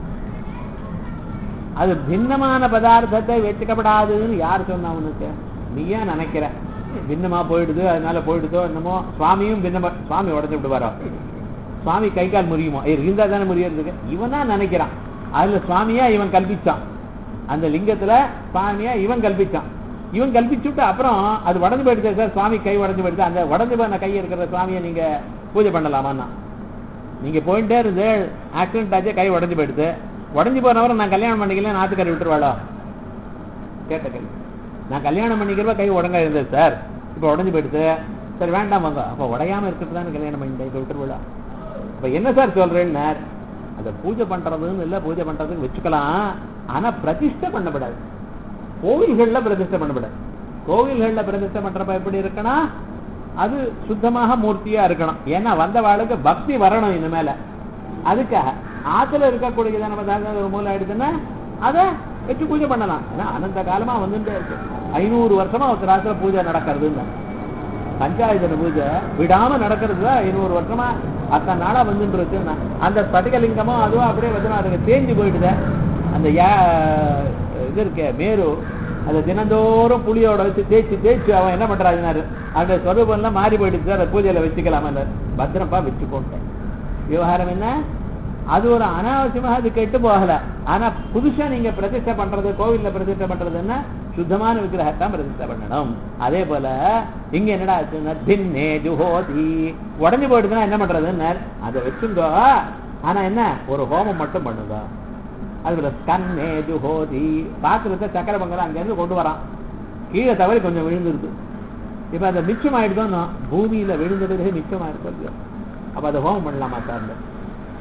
அது பின்னமான பதார்த்தத்தை வச்சுக்கப்படாதுன்னு யார் சொன்னா உனக்கு நீ ஏன் நினைக்கிற பின்னமா போயிடுது அதனால போயிடுதோ என்னமோ சுவாமியும் பின்னமா சுவாமி உடஞ்சு விடுவாரோ சுவாமி கை கால் முறியுமோ ஏய், இருந்தா தானே முறியறதுக்கு இவனா நினைக்கிறான் அதுல சுவாமியா இவன் கல்பிச்சான் அந்த லிங்கத்துல சுவாமியா இவன் கல்பிச்சான் இவன் கல்பிச்சுட்டு அப்புறம் அது உடஞ்சு போயிடுச்சு சார் சுவாமி கை உடஞ்சு போயிடுச்சு அந்த உடஞ்சு போன கை இருக்கிற சுவாமியை நீங்க பூஜை பண்ணலாமான்னா நீங்க போயிட்டே இருந்து ஆக்சிடென்ட் ஆச்சு கை உடஞ்சு போயிடுது உடஞ்சு போனவரை நான் கல்யாணம் பண்ணிக்கல நாத்துக்கறி விட்டுருவாளோ கேட்ட கேள்வி நான் கல்யாணம் பண்ணிக்கிறவ கை உடங்க இருந்தது சார் இப்போ உடஞ்சு போயிடுது சரி வேண்டாம் வாங்க அப்போ உடையாம இருக்கிறது தானே கல்யாணம் பண்ணிட்டேன் இப்போ விட்டுருவாளா இப்போ என்ன சார் சொல்றேன்னு அதை பூஜை பண்றதுன்னு இல்லை பூஜை பண்றதுக்கு வச்சுக்கலாம் ஆனா பிரதிஷ்டை பண்ணப்படாது கோவில்கள்ல பிரதிஷ்டை பண்ணப்படாது கோவில்கள்ல பிரதிஷ்டை பண்றப்ப எப்படி இருக்கணும் அது சுத்தமாக மூர்த்தியா இருக்கணும் ஏன்னா வந்தவாளுக்கு பக்தி வரணும் இனிமேல அதுக்காக ஆத்துல இருக்கக்கூடிய நம்ம தாங்க ஒரு மூலை ஆயிடுச்சுன்னா அதை வச்சு பூஜை பண்ணலாம் ஏன்னா அனந்த காலமா வந்துட்டே இருக்கு ஐநூறு வருஷமா ஒரு ராத்திர பூஜை நடக்கிறதுன்னு பஞ்சாயத்து பூஜை விடாம நடக்கிறது தான் ஐநூறு வருஷமா அத்தனை நாளா வந்துட்டு இருக்குன்னா அந்த ஸ்பட்டிகலிங்கமும் அதுவும் அப்படியே வந்து அதுக்கு தேஞ்சு போயிடுது அந்த யா- இது இருக்கே மேரு அதை தினந்தோறும் புளியோட வச்சு தேய்ச்சி தேய்ச்சி அவன் என்ன பண்றாருனாரு அந்த சொரூபம்லாம் மாறி போயிடுச்சு அதை பூஜையில வச்சுக்கலாமா பத்திரப்பா வச்சுக்கோட்டேன் விவகாரம் என்ன அது ஒரு அனாவசியமாக அது கெட்டு போகல ஆனா புதுசா நீங்க பிரதிஷ்டை பண்றது கோவில்ல பிரதிஷ்டை பண்றதுன்னா சுத்தமான விக்கிரகத்தான் பிரதிஷ்டை பண்ணணும் அதே போல இங்க என்னடா ஆச்சுன்னா தின்னே ஜுஹோதி உடஞ்சு போயிடுதுன்னா என்ன பண்றதுன்னு அதை வச்சுங்கோ ஆனா என்ன ஒரு ஹோமம் மட்டும் பண்ணுங்க அது போல ஸ்கன்னே ஜுஹோதி பாத்திரத்தை சக்கரை பொங்கல் அங்க இருந்து கொண்டு வரான் கீழே தவறி கொஞ்சம் விழுந்துருது இப்ப அது மிச்சம் ஆயிடுதோன்னு பூமியில விழுந்த பிறகு மிச்சமா இருக்கும் இல்லையோ அப்ப அதை ஹோமம் பண்ணலாமா சார்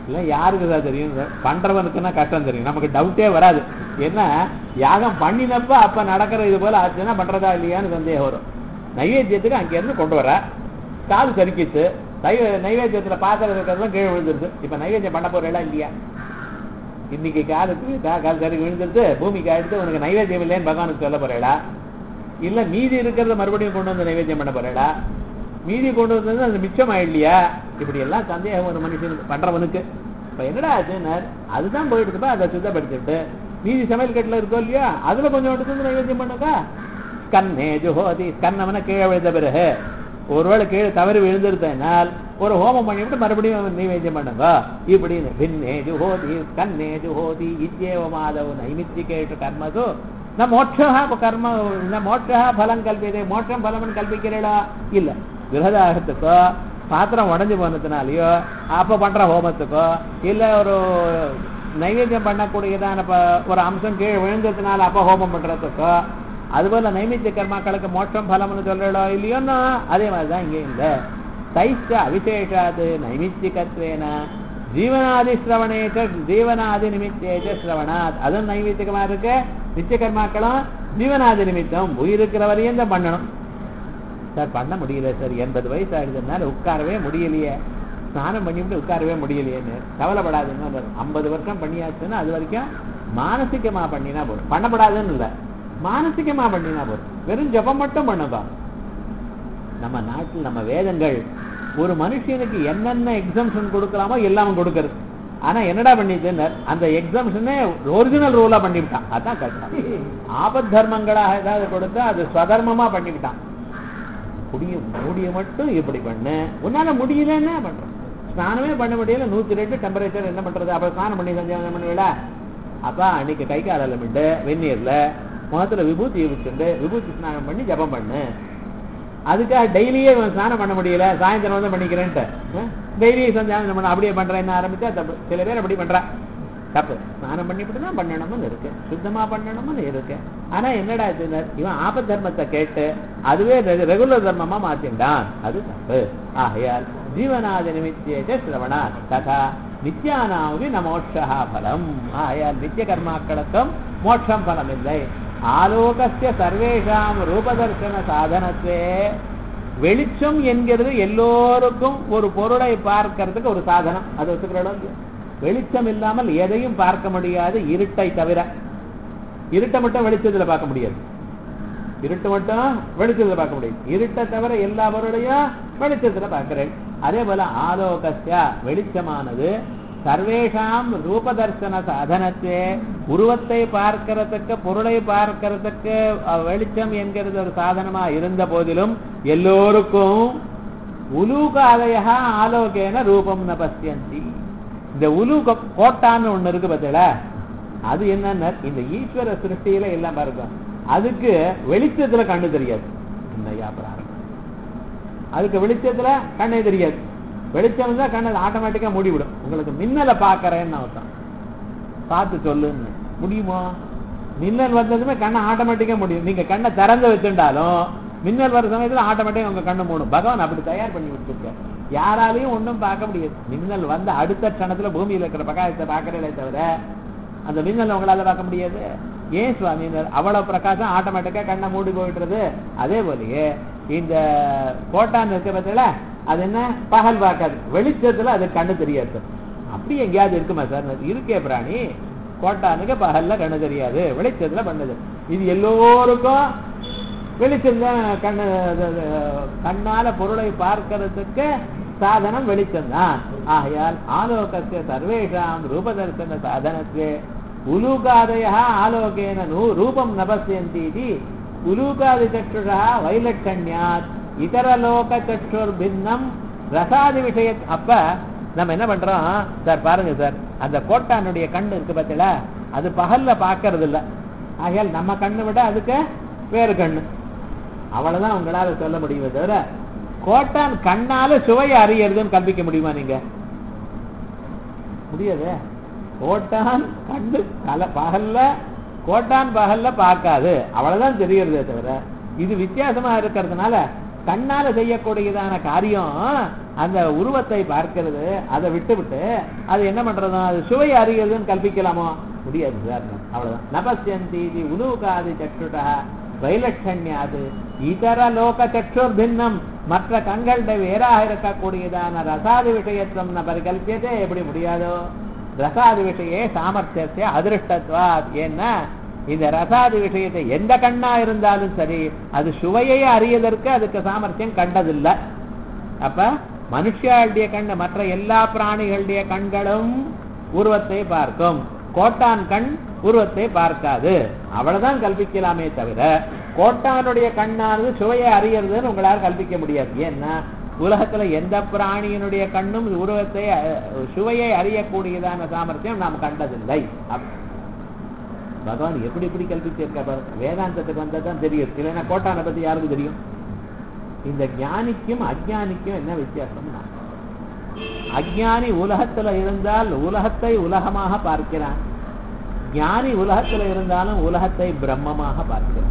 இல்ல யாருக்கு தான் தெரியும் பண்றவனுக்குன்னா கஷ்டம் தெரியும் நமக்கு டவுட்டே வராது என்ன யாகம் பண்ணினப்ப அப்ப நடக்கிற இது போல ஆச்சுன்னா பண்றதா இல்லையான்னு சந்தேகம் வரும் நைவேத்தியத்துக்கு அங்க இருந்து கொண்டு வர காது சறுக்கிச்சு நைவே நைவேத்தியத்துல பாத்திரம் இருக்கிறதுலாம் கீழே விழுந்துருது இப்ப நைவேத்தியம் பண்ண போறேடா இல்லையா இன்னைக்கு காலுக்கு கா- கால் சறுக்கு விழுந்துருது பூமிக்கு அடுத்து உனக்கு நைவேத்தியம் இல்லைன்னு பகவானுக்கு சொல்ல போறேடா இல்ல மீதி இருக்கிறத மறுபடியும் கொண்டு வந்து நைவேத்தியம் பண்ண போறேடா மீதி கொண்டு வந்தது அது மிச்சம் ஆயிடலையா இப்படி எல்லாம் சந்தேகம் ஒரு மனுஷனுக்கு பண்றவனுக்கு இப்ப என்னடா ஆச்சுன்னா அதுதான் போயிடுதுப்பா அதை சுத்தப்படுத்திட்டு மீதி சமையல் கட்டில இருக்கோ இல்லையா அதுல கொஞ்சம் எடுத்து வந்து நைவேத்தியம் பண்ணுக்கா கண்ணே ஜுஹோதி கண்ணவன கீழே விழுந்த பிறகு ஒருவேளை கீழே தவறி விழுந்திருந்தனால் ஒரு ஹோமம் பண்ணிவிட்டு மறுபடியும் நைவேத்தியம் பண்ணுங்க இப்படின்னு பின்னே ஜுஹோதி கண்ணே ஜுஹோதி இத்யேவ மாதவ நைமித்திகேஷு கர்மது ந மோட்சா கர்ம ந மோட்சா பலம் கல்பியதே மோட்சம் பலம்னு கல்பிக்கிறீடா இல்ல கிரகதாகத்துக்கோ பாத்திரம் உடஞ்சு போனதுனாலயோ அப்ப பண்ற ஹோமத்துக்கோ இல்ல ஒரு நைவேத்தியம் பண்ணக்கூடியதான ப- ஒரு அம்சம் கீழே விழுந்ததுனால அப்ப ஹோமம் பண்றதுக்கோ அதுபோல நைமித்திய கர்மாக்களுக்கு மோட்சம் பலம்னு சொல்றடோ இல்லையோன்னா அதே மாதிரிதான் இங்கே இல்ல தைச்ச அவிசேஷாது நைமித்திகத்வேன ஜீவனாதி சிரவணேச்ச ஜீவனாதி நிமித்தேச்ச சிரவணாத் அதுவும் நைமித்திகமா இருக்கு நித்திய கர்மாக்களும் ஜீவனாதி நிமித்தம் உயிருக்கிற வரையும் தான் பண்ணணும் சார் பண்ண முடியல சார் எண்பது வயசு ஆயிடுதுனால உட்காரவே முடியலையே ஸ்நானம் பண்ணிவிட்டு உட்காரவே முடியலையேன்னு கவலைப்படாதுன்னு ஐம்பது வருஷம் பண்ணியாச்சுன்னா அது வரைக்கும் மானசிகமா பண்ணினா போதும் பண்ணப்படாதுன்னு இல்லை மானசிகமா பண்ணினா போதும் வெறும் ஜபம் மட்டும் பண்ணுப்பா நம்ம நாட்டில் நம்ம வேதங்கள் ஒரு மனுஷனுக்கு என்னென்ன எக்ஸம்ஷன் கொடுக்கலாமோ எல்லாம் கொடுக்கறது ஆனா என்னடா பண்ணிட்டுன்னு அந்த எக்ஸம்ஷனே ஒரிஜினல் ரூலா பண்ணிவிட்டான் அதான் கஷ்டம் ஆபத் தர்மங்களாக ஏதாவது கொடுத்தா அது ஸ்வதர்மமா பண்ணிவிட்டான் முடிய முடிய மட்டும் இப்படி பண்ணு உன்னால முடியலன்னா பண்ற ஸ்நானமே பண்ண முடியல நூத்தி ரெண்டு டெம்பரேச்சர் என்ன பண்றது அப்ப ஸ்நானம் பண்ணி சந்தியாவனம் பண்ணுவீல அப்பா அன்னைக்கு கை காலில் மிண்டு வெந்நீர்ல முகத்துல விபூதி வச்சுண்டு விபூதி ஸ்நானம் பண்ணி ஜபம் பண்ணு அதுக்காக டெய்லியே இவன் ஸ்நானம் பண்ண முடியல சாயந்தரம் வந்து பண்ணிக்கிறேன்ட்டு டெய்லி சந்தியாவனம் பண்ண அப்படியே பண்றேன்னு ஆரம்பிச்சா தப்பு சில பேர் அப்படி பண்றா தப்பு ஸ்நானம் பண்ணிவிட்டு தான் பண்ணணும்னு இருக்கு சுத்தமா பண்ணணும்னு இருக்கு ஆனா என்னடா ஆச்சுன்னா, இவன் ஆபத் தர்மத்தை கேட்டு அதுவே ரெகுலர் தர்மமா மாத்தின்டான் அது தப்பு ஆகையால் ஜீவனாதி நிமித்தேஜ சிரவணா ததா நித்யானாமி ந மோட்சா பலம் ஆகையால் நித்திய கர்மாக்களுக்கும் மோட்சம் பலம் இல்லை ஆலோகஸ்ய சர்வேஷாம் ரூபதர்சன சாதனத்தே வெளிச்சம் என்கிறது எல்லோருக்கும் ஒரு பொருளை பார்க்கறதுக்கு ஒரு சாதனம் அது வச்சுக்கிறோம் வெளிச்சம் இல்லாமல் எதையும் பார்க்க முடியாது இருட்டை தவிர இருட்டை மட்டும் வெளிச்சத்துல பார்க்க முடியாது இருட்டு மட்டும் வெளிச்சத்துல பார்க்க முடியும் இருட்டை தவிர எல்லா பொருளையும் வெளிச்சத்துல பார்க்கிறேன் அதே போல ஆலோகஸ்ய வெளிச்சமானது சர்வேஷாம் ரூபதர்சன சாதனத்தே உருவத்தை பார்க்கறதுக்கு பொருளை பார்க்கறதுக்கு அஹ், வெளிச்சம் என்கிறது ஒரு சாதனமா இருந்த போதிலும் எல்லோருக்கும் உலூகாதயா ஆலோகேன ரூபம் ந பசியந்தி இந்த உலூக கோட்டான்னு ஒண்ணு இருக்கு பார்த்தீங்களா அது என்னன்னா இந்த ஈஸ்வர சிருஷ்டியில எல்லாம் பாருங்க அதுக்கு வெளிச்சத்துல கண்ணு தெரியாது என்னையா பிராரம்பம் அதுக்கு வெளிச்சத்துல கண்ணே தெரியாது வெளிச்சம் இருந்தா கண்ணை ஆட்டோமேட்டிக்கா மூடிவிடும் உங்களுக்கு மின்னலை பார்க்கறேன்னு அர்த்தம் பார்த்து சொல்லுன்னு முடியுமா மின்னல் வந்ததுமே கண்ணை ஆட்டோமேட்டிக்கா முடியும் நீங்க கண்ணை திறந்து வச்சுட்டாலும் மின்னல் வர சமயத்துல ஆட்டோமேட்டிக்கா உங்க கண்ணு மூடும் பகவான் அப்படி தயார் பண்ணி வச்சிருக்க யாராலையும் ஒண்ணும் பார்க்க முடியாது மின்னல் வந்த அடுத்த க்ஷணத்துல பூமியில இருக்கிற பிரகாசத்தை பார்க்கறதே தவிர அந்த மின்னல் உங்களால பார்க்க முடியாது ஏன் சுவாமி அவ்வளவு பிரகாசம் ஆட்டோமேட்டிக்கா கண்ணை மூடி போயிட்டுறது அதே போலயே இந்த கோட்டான் இருக்க பத்தில அது என்ன பகல் பார்க்காது வெளிச்சத்துல அது கண்ணு தெரியாது அப்படி எங்கேயாவது இருக்குமா சார் இருக்கே பிராணி கோட்டானுக்கு பகல்ல கண்ணு தெரியாது வெளிச்சத்துல பண்ணுது இது எல்லோருக்கும் வெளிச்சம் தான் கண்ணு அது- அது, கண்ணால பொருளை பார்க்கறதுக்கு சாதனம் வெளிச்சம் தான் ஆகையால் ஆலோகத்தை சர்வேஷாம் ரூபதர்சன சாதனத்தே உலூகாதயா ஆலோகேன நூ ரூபம் நபசியந்தி உலூகாதி சற்றுஷா வைலட்சண்யாத் இதரலோக சற்றுர் பின்னம் ரசாதி விஷய அப்ப நம்ம என்ன பண்றோம் சார் பாருங்க சார் அந்த கோட்டானுடைய கண்ணு இருக்கு பார்த்தீங்களா அது பகல்ல பார்க்கறது இல்ல ஆகையால் நம்ம கண்ணை விட அதுக்கு வேறு கண்ணு அவ்வளவுதான் உங்களால சொல்ல முடியுமே தவிர கோட்டான் கண்ணால சுவையை அறியறதுன்னு கற்பிக்க முடியுமா நீங்க முடியாது கோட்டான் கண்ணு கல பகல்ல கோட்டான் பகல்ல பார்க்காது அவ்வளவுதான் தெரியறதே தவிர இது வித்தியாசமா இருக்கிறதுனால கண்ணால செய்யக்கூடியதான காரியம் அந்த உருவத்தை பார்க்கிறது அதை விட்டு விட்டு அது என்ன பண்றது அது சுவை அறிகிறதுன்னு கல்பிக்கலாமோ முடியாது சார் அவ்வளவுதான் நபஸ்யந்தி உலூகாதி சற்றுடா வைலட்சண்யாது இதர லோக சற்றுர் பின்னம் மற்ற கண்கள்ட வேறாக இருக்கக்கூடியதான ரசாதி விஷயத்துவம் ந பரிகல்பியதே எப்படி முடியாதோ ரசாதி விஷயே சாமர்த்தியத்தை அதிருஷ்டத்வா ஏன்னா இந்த ரசாதி விஷயத்தை எந்த கண்ணா இருந்தாலும் சரி அது சுவையை அறியதற்கு அதுக்கு சாமர்த்தியம் கண்டதில்லை அப்ப மனுஷாளுடைய கண்ணு மற்ற எல்லா பிராணிகளுடைய கண்களும் உருவத்தை பார்க்கும் கோட்டான் கண் உருவத்தை பார்க்காது அவ்வளவுதான் கல்பிக்கலாமே தவிர கோட்டானுடைய கண்ணானது சுவையை அறியறதுன்னு உங்களால் கல்பிக்க முடியாது ஏன்னா உலகத்துல எந்த பிராணியினுடைய கண்ணும் உருவத்தை அஹ், சுவையை அறியக்கூடியதான சாமர்த்தியம் நாம் கண்டதில்லை அப்ப பகவான் எப்படி எப்படி கல்பிச்சிருக்க பாருங்க வேதாந்தத்துக்கு வந்ததுதான் தெரியும் இல்லைன்னா கோட்டானை பத்தி யாருக்கு தெரியும் இந்த ஞானிக்கும் அஜ்ஞானிக்கும் என்ன வித்தியாசம்னா அஜ்ஞானி உலகத்துல இருந்தால் உலகத்தை உலகமாக பார்க்கிறான் ஞானி உலகத்துல இருந்தாலும் உலகத்தை பிரம்மமாக பார்க்கிறான்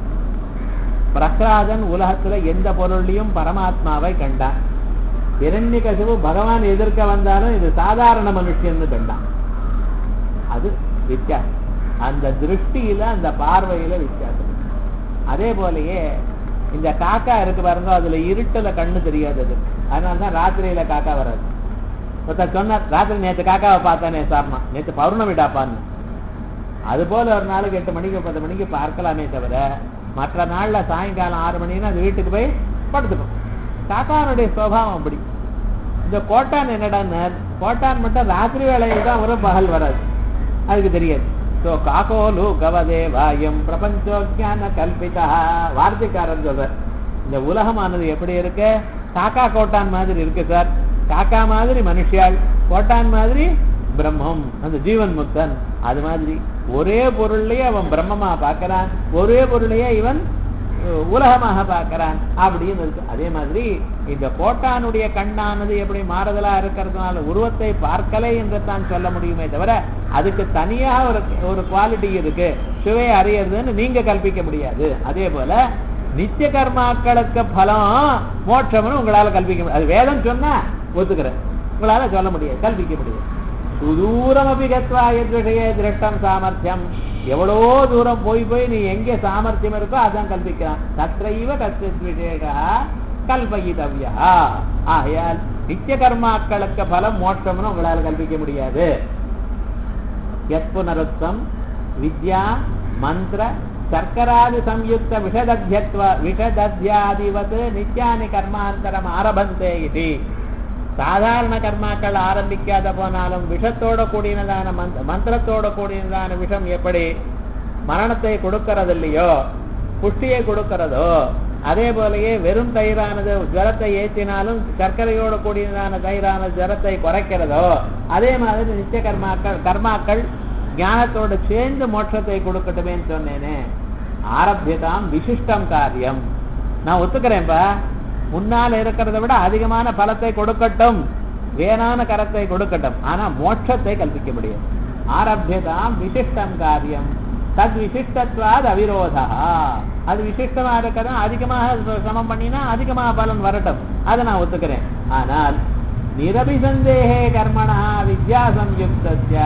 பிரகலாதன் உலகத்துல எந்த பொருளையும் பரமாத்மாவை கண்டான் இரண்யகசிபு பகவான் எதிர்க்க வந்தாலும் இது சாதாரண மனுஷன்னு கண்டான் அது வித்தியாசம் அந்த திருஷ்டியில அந்த பார்வையில வித்தியாசம் அதே போலயே இந்த காக்கா இருக்கு பாருங்க அதுல இருட்டுல கண்ணு தெரியாது அது அதனாலதான் ராத்திரியில காக்கா வராது ஒருத்தர் சொன்னார் ராத்திரி நேத்து காக்காவை பார்த்தானே சார்மா நேத்து பௌர்ணமிடாப்பான்னு அது போல ஒரு நாளைக்கு எட்டு மணிக்கு பத்து மணிக்கு பார்க்கலாமே தவிர மற்ற நாள்ல சாயங்காலம் ஆறு மணின்னா அது வீட்டுக்கு போய் படுத்துக்கும் காக்கானுடைய சுவாவம் அப்படி இந்த கோட்டான் என்னடான்னு கோட்டான் மட்டும் ராத்திரி வேளையில் தான் வரும் பகல் வராது அதுக்கு தெரியாது ஸோ காக்கோலு கவதே வாயம் பிரபஞ்சோஜான கல்பிதா வார்த்தைக்காரன் சொல்ற இந்த உலகமானது எப்படி இருக்கு காக்கா கோட்டான் மாதிரி இருக்கு சார் காக்கா மாதிரி மனுஷியாள் கோட்டான் மாதிரி பிரம்மம் அந்த ஜீவன் முக்தன் அது மாதிரி ஒரே பொருளையே அவன் பிரம்மமா பார்க்கறான் ஒரே பொருளையே இவன் அஹ், உலகமாக பார்க்கறான் அப்படின்னு இருக்கு அதே மாதிரி இந்த கோட்டானுடைய கண்ணானது எப்படி மாறுதலா இருக்கிறதுனால உருவத்தை பார்க்கலை என்று தான் சொல்ல முடியுமே தவிர அதுக்கு தனியாக ஒரு ஒரு குவாலிட்டி இருக்கு சுவை அறியறதுன்னு நீங்க கல்பிக்க முடியாது அதே போல நித்திய கர்மாக்களுக்கு பலம் மோட்சம்னு உங்களால கல்பிக்க முடியாது அது வேதம் சொன்னா ஒத்துக்கிறேன் உங்களால சொல்ல முடியாது கல்பிக்க முடியாது சுதூரம் அபிகத்வா எத்விஷய திருஷ்டம் சாமர்த்தியம் எவ்வளோ தூரம் போய் போய் நீ எங்கே சாமர்த்தியம் இருக்கோ அதான் கல்பிக்கிறான் தற்றைவ கச்சித் விசேஷா கல்பயிதவ்யா ஆகையால் நித்திய கர்மாக்களுக்கு பலம் மோட்சம்னு உங்களால கல்பிக்க முடியாது யத் புனருத்தம் வித்யா மந்திர சர்க்கராதி சம்யுக்த விஷதத்யத்வ விஷதத்யாதிவத் நித்யானி கர்மாந்தரம் ஆரபந்தே இது சாதாரண கர்மாக்கள் ஆரம்பிக்காத போனாலும் விஷத்தோட கூடினதான மந்த் மந்திரத்தோட கூடினதான விஷம் எப்படி மரணத்தை கொடுக்கறது இல்லையோ புஷ்டியை கொடுக்கிறதோ அதே போலயே வெறும் தயிரானது ஜுரத்தை ஏற்றினாலும் சர்க்கரையோட கூடியதான தயிரான ஜுரத்தை குறைக்கிறதோ அதே மாதிரி நித்திய கர்மாக்கள் கர்மாக்கள் ஞானத்தோட சேர்ந்து மோட்சத்தை கொடுக்கட்டுமேன்னு சொன்னேனே ஆரம்பியதாம் விசிஷ்டம் காரியம் நான் ஒத்துக்கிறேன்பா முன்னால இருக்கிறத விட அதிகமான பலத்தை கொடுக்கட்டும் வேணான கரத்தை கொடுக்கட்டும் ஆனா மோட்சத்தை கல்பிக்க முடியும் ஆரம்பியதாம் விசிஷ்டம் காரியம் தத் விசிஷ்டத்வாத் அவிரோதா அது விசிஷ்டமா இருக்கிறதா அதிகமாக சிரமம் பண்ணினா அதிகமாக பலன் வரட்டும் அதை நான் ஒத்துக்கிறேன் ஆனால் நிரபிசந்தேகே கர்மணா வித்யா சம்யுக்தஸ்ய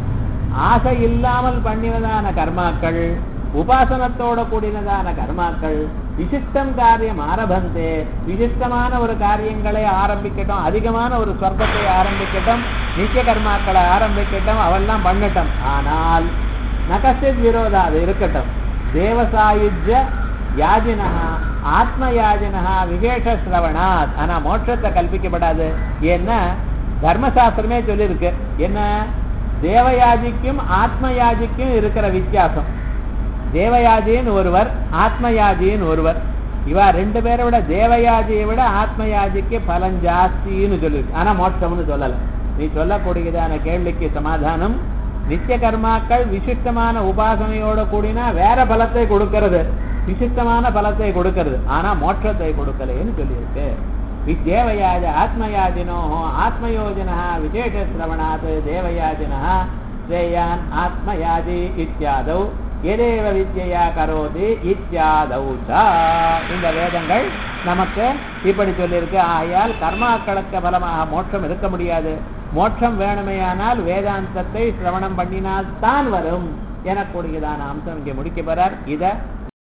ஆசை இல்லாமல் பண்ணினதான கர்மாக்கள் உபாசனத்தோட கூடினதான கர்மாக்கள் விசிஷ்டம் காரியம் ஆரம்பந்தே விசிஷ்டமான ஒரு காரியங்களை ஆரம்பிக்கட்டும் அதிகமான ஒரு சொர்க்கத்தை ஆரம்பிக்கட்டும் நித்திய கர்மாக்களை ஆரம்பிக்கட்டும் அவெல்லாம் பண்ணட்டும் ஆனால் நகசித் விரோதா அது இருக்கட்டும் தேவசாயுஜ யாஜினா ஆத்ம யாஜினா விசேஷ சிரவணாத் ஆனா மோட்சத்தை கல்பிக்கப்படாது ஏன்னா தர்மசாஸ்திரமே சொல்லியிருக்கு என்ன தேவயாஜிக்கும் ஆத்மயாஜிக்கும் இருக்கிற வித்தியாசம் தேவயாஜின்னு ஒருவர் ஆத்மயாஜின்னு ஒருவர் இவா ரெண்டு பேரை விட தேவயாஜியை விட ஆத்மயாஜிக்கு பலன் ஜாஸ்தின்னு சொல்லிருக்கு ஆனா மோட்சம்னு சொல்லல நீ சொல்லக்கூடியதான கேள்விக்கு சமாதானம் நித்திய கர்மாக்கள் விசிஷ்டமான உபாசனையோட கூடினா வேற பலத்தை கொடுக்கிறது விசிஷ்டமான பலத்தை கொடுக்கிறது ஆனா மோட்சத்தை கொடுக்கலைன்னு சொல்லியிருக்கு வித்யேவயாஜ ஆத்மயாஜினோ ஆத்மயோஜனா விசேஷ சிரவணாத் தேவயாஜினா ஸ்ரேயான் ஆத்மயாஜி இத்தியாதௌ எதேவ வித்யா கரோதி இத்தியாதௌதா இந்த வேதங்கள் நமக்கு இப்படி சொல்லியிருக்கு ஆகையால் கர்மாக்களுக்கு பலமாக மோட்சம் இருக்க முடியாது மோட்சம் வேணுமேயானால் வேதாந்தத்தை சிரவணம் பண்ணினால் தான் வரும் எனக்கூடியதான அம்சம் இங்கே முடிக்க போறார் இத